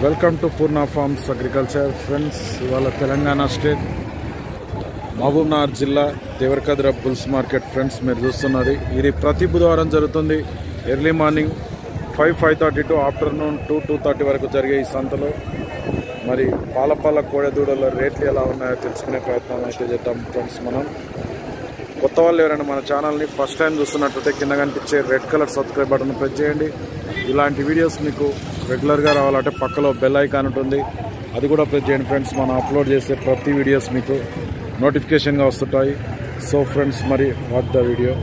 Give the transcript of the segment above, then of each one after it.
Welcome to Purna farms agriculture friends ఇవాళ Telangana state Mahabubnagar జిల్లా Devarakadra bulls market friends మీరు చూస్తున్నది ఇది ప్రతి బుధవారం జరుగుతుంది early morning five five thirty to afternoon two two thirty వరకు జరిగే ఈ సంతలో మరి పాలపాల కోడెదూడల రేట్లు ఎలా ఉన్నాయో తెలుసుకునే ప్రయత్నం అయితే చేద్దాం ఫ్రెండ్స్ మనం కొత్త వాళ్ళు ఎవరైనా మన ఛానల్ని ఫస్ట్ టైం చూస్తున్నట్లయితే కింద కనిపించే red colour subscribe button press చేయండి ఇలాంటి వీడియోస్ మీకు రెగ్యులర్గా రావాలంటే పక్కలో బెల్ ఐకాన్ ఉంటుంది అది కూడా ప్రెస్ చేయండి ఫ్రెండ్స్ మనం అప్లోడ్ చేసే ప్రతి వీడియోస్ మీకు నోటిఫికేషన్గా వస్తుంటాయి సో ఫ్రెండ్స్ మరి వాచ్ ద వీడియో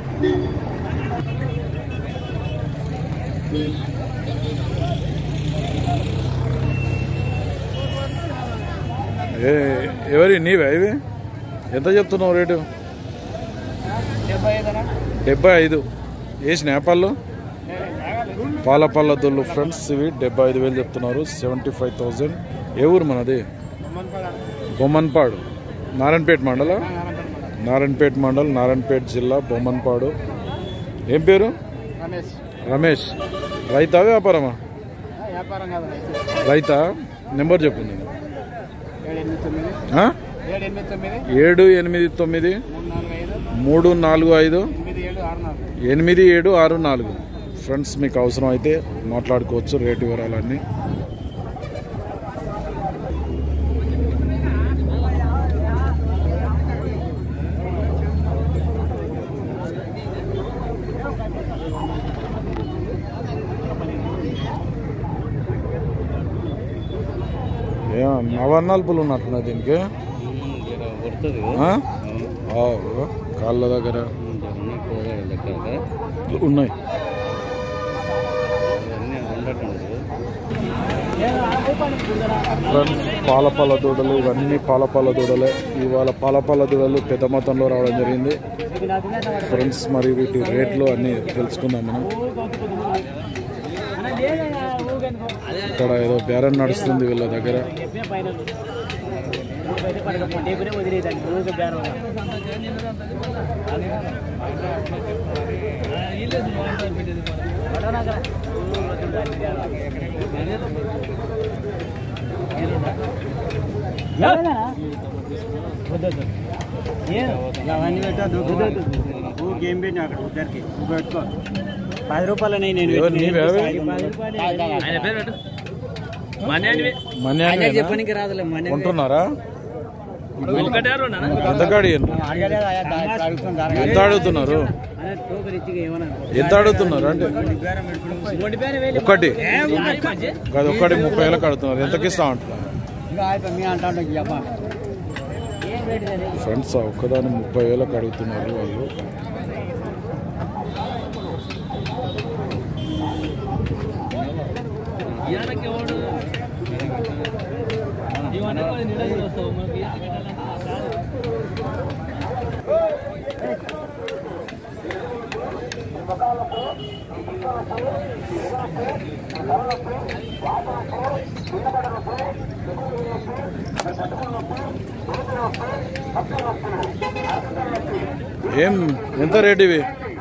ఏ ఎవరి నీవే ఇవి ఎంత చెప్తున్నావు రేటు డెబ్బై ఐదు వేసి నేపాల్లో పాల పళ్ళ దొల్లు ఫ్రెండ్స్ ఇవి డెబ్బై ఐదు వేలు చెప్తున్నారు సెవెంటీ ఫైవ్ థౌజండ్ ఏ ఊరు మనది బొమ్మన్పాడు నారాయణపేట మండల నారాయణపేట మండల్ నారాయణపేట జిల్లా బొమ్మన్పాడు ఏం పేరు రమేష్ రమేష్ రైతా వ్యాపారమా వ్యాపారం కాదు రైతా నెంబర్ చెప్పు నేను ఏడు ఎనిమిది తొమ్మిది ఆ? ఏడు ఎనిమిది తొమ్మిది ఏడు ఎనిమిది తొమ్మిది మూడు నాలుగు ఐదు మూడు నాలుగు ఐదు ఎనిమిది ఏడు ఆరు నాలుగు ఎనిమిది ఏడు ఆరు నాలుగు ఫ్రెండ్స్ మీకు అవసరం అయితే మాట్లాడుకోవచ్చు రేటు వివరాలన్నీ ఏ నవన్నాల్పులు ఉన్నట్టున్నా దీనికి కొడుతుంది ఆ? ఆవు, కాళ్ళ దగ్గర ఉన్నాయి ఫ్రెండ్స్ పాలపాల దూడలు ఇవన్నీ పాలపాల దూడలే ఇవాళ పాలపాల దూడలు పెద్ద మొత్తంలో రావడం జరిగింది ఫ్రెండ్స్ మరి వీటి రేట్లు అన్ని తెలుసుకుందాం మనం ఇక్కడ ఏదో బేరం నడుస్తుంది వీళ్ళ దగ్గర అవన్నీ పెట్టద్దు గేమ్ పెట్టిన అక్కడ ఇద్దరికి పెట్టుకో పది రూపాయలు నేను ఎవరు నీవే అవి? మన్యాన్ని చెప్పడానికి రాదులే మనీ కొంటున్నారా ఎంత కాడి ఎంత అడుగుతున్నారు ఎంత అడుగుతున్నారు అంటే ఒకటి కాదు ఒకటి ముప్పై వేలకు అడుగుతున్నారు ఎంతకి ఇస్తా అంటున్నారు ఫ్రెండ్స్ ఒక్కదాని ముప్పై వేలకు అడుగుతున్నారు వాళ్ళు ఏం ఎంత రేట్ ఇవి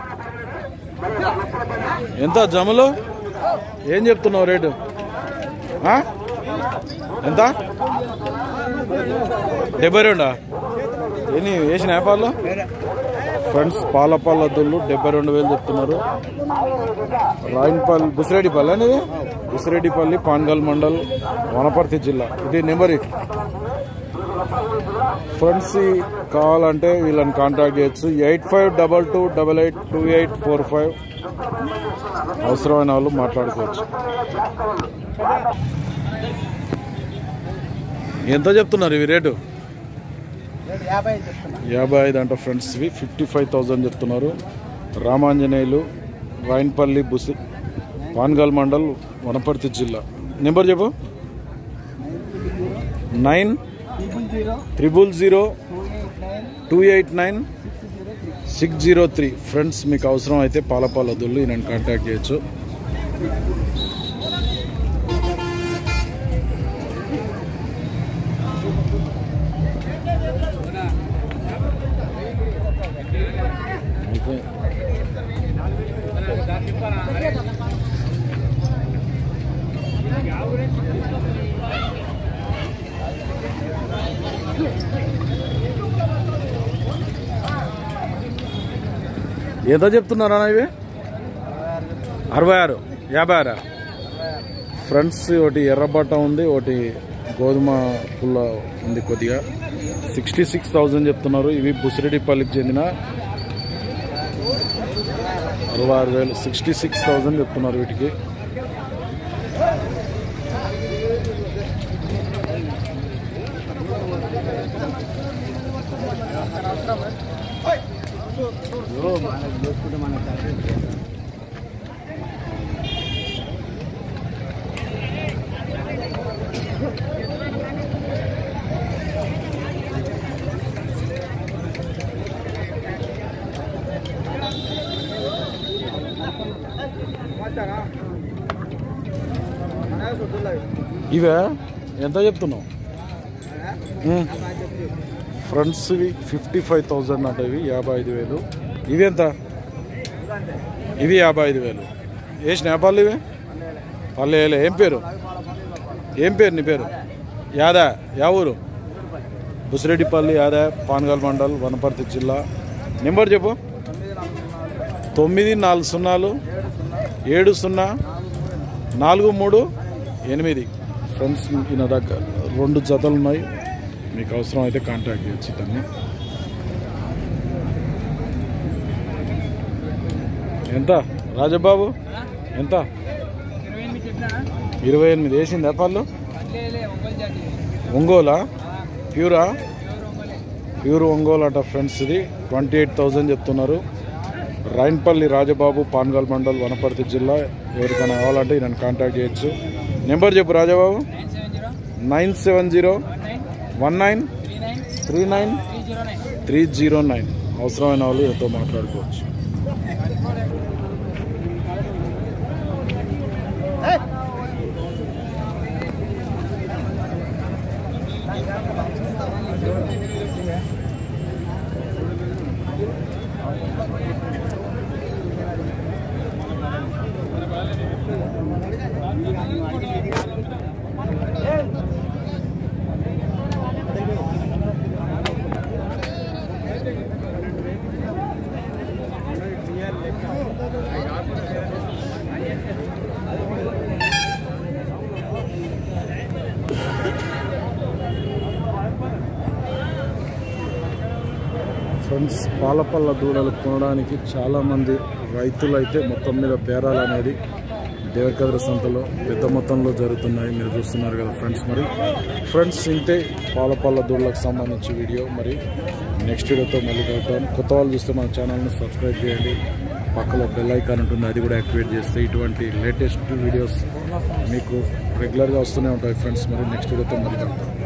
ఎంత జమలు ఏం చెప్తున్నావు రేటు ఆ? ఎంత డెబ్బై రెండా ఎన్ని వేసిన వ్యాపారాలు ఫ్రెండ్స్ పాల పాల దొల్లు డెబ్బై రెండు వేలు చెప్తున్నారు రాయన్పల్లి బుసిరెడ్డిపల్లి అనేది బుసిరెడ్డిపల్లి పాన్గల్ మండల్ వనపర్తి జిల్లా ఇది నెంబర్ ఇది ఫ్రెండ్స్ ఈ కావాలంటే వీళ్ళని కాంటాక్ట్ చేయొచ్చు eight five double two double eight two eight four five అవసరమైన వాళ్ళు మాట్లాడుకోవచ్చు ఎంత చెప్తున్నారు ఇవి రేటు యాభై చెప్తున్నా యాభై ఐదు అంట ఫ్రెండ్స్ ఇవి ఫిఫ్టీ ఫైవ్ థౌజండ్ చెప్తున్నారు రామాంజనేయులు రాయన్పల్లి బుసి పాన్గల్ మండల్ వనపర్తి జిల్లా నెంబర్ చెప్పు nine triple zero triple zero two eight two eight nine nine six zero three friends మీకు అవసరం అయితే పాలపాల దొల్లు నేను కాంటాక్ట్ చేయొచ్చు అయిపోయింది. ఎంత చెప్తున్నారా ఇవి అరవై ఆరు యాభై ఆరా ఫ్రంట్స్ ఒకటి ఎర్రబట్ట ఉంది ఒకటి గోధుమ పుల్ల ఉంది కొద్దిగా సిక్స్టీ సిక్స్ థౌజండ్ చెప్తున్నారు ఇవి బుసిరెడ్డిపల్లికి చెందిన అరవై ఆరు వేలు సిక్స్టీ సిక్స్ థౌజండ్ చెప్తున్నారు వీటికి చేసుకుంటే మన ఇవే ఎంత చెప్తున్నావు ఉమ్. ఫ్రంట్స్వి ఫిఫ్టీ ఫైవ్ థౌజండ్ అంట ఇవి యాభై ఐదు వేలు ఇవి ఎంత ఇవి యాభై ఐదు వేలు వేసిన పళ్ళు ఇవి పళ్ళు వేయలే ఏం పేరు ఏం పేరు నీ పేరు యాదా యా ఊరు బుసిరెడ్డిపల్లి యాదా పానగల్ మండల్ వనపర్తి జిల్లా నెంబర్ చెప్పు తొమ్మిది నాలుగు సున్నాలు ఏడు సున్నా నాలుగు మూడు ఎనిమిది ఫ్రెండ్స్ ఈయన దగ్గర రెండు జతలు ఉన్నాయి మీకు అవసరం అయితే కాంటాక్ట్ చేయొచ్చు ఇతన్ని ఎంత రాజబాబు ఎంత ఇరవై ఎనిమిది వేసిందా పళ్ళు ఒంగోలా ప్యూరా ప్యూర్ ఒంగోలు అట ఫ్రెండ్స్ ఇది ట్వంటీ ఎయిట్ థౌజండ్ చెప్తున్నారు రైన్పల్లి రాజబాబు పాన్గల్ మండల్ వనపర్తి జిల్లా ఎవరికైనా కావాలంటే నన్ను కాంటాక్ట్ చేయొచ్చు నెంబర్ చెప్పు Rajababu nine seven zero one nine three nine three zero nine అవసరమైన వాళ్ళు ఎంతో మాట్లాడుకోవచ్చు ఫ్రెండ్స్ పాలపల్ల దూడలు కొనడానికి చాలామంది రైతులు అయితే మొత్తం మీద బేరాలు అనేది దేవరకద్ర సంతలో పెద్ద మొత్తంలో జరుగుతున్నాయి మీరు చూస్తున్నారు కదా ఫ్రెండ్స్ మరి ఫ్రెండ్స్ ఇంతే పాలపల్ల దూడలకు సంబంధించి వీడియో మరి నెక్స్ట్ వీడియోతో మళ్ళీ కలుగుతాం కొత్త వాళ్ళు చూస్తే మన ఛానల్ని సబ్స్క్రైబ్ చేయండి పక్కలో బెల్ ఐకాన్ ఉంటుంది అది కూడా యాక్టివేట్ చేస్తే ఇటువంటి లేటెస్ట్ వీడియోస్ మీకు రెగ్యులర్గా వస్తూనే ఉంటాయి ఫ్రెండ్స్ మరి నెక్స్ట్ వీడియోతో మళ్ళీ కలుగుతాం